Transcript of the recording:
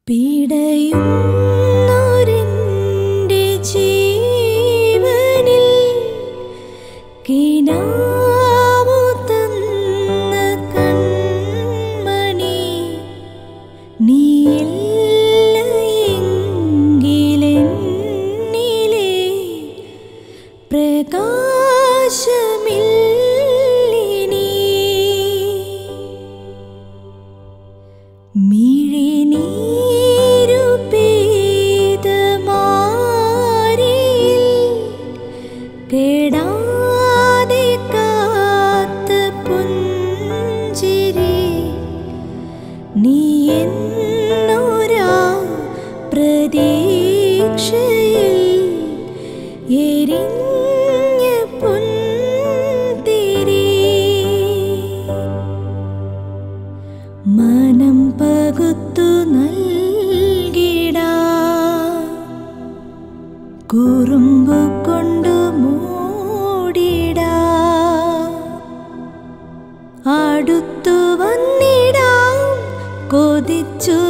പിടയുന്നൊരെൻ്റെ ജീവനിൽ കിനാവു തന്ന കൺമണി നീയില്ല എങ്കിലെന്നിലെ പ്രകാശമില്ലിനി മിഴിനീരു പെയ്ത മാറിയിൽ കെടാതെ കാത്ത പുഞ്ചിരി നീ എന്നൊരാ പ്രതീക്ഷയിൽ എരിഞ്ഞ പുൻതിരി മനം പകുത്തു നൽകിടാ കുറുമ്പു കൊണ്ടു മൂടിടാ അടുത്തു വന്നിടാം കൊതിച്ചു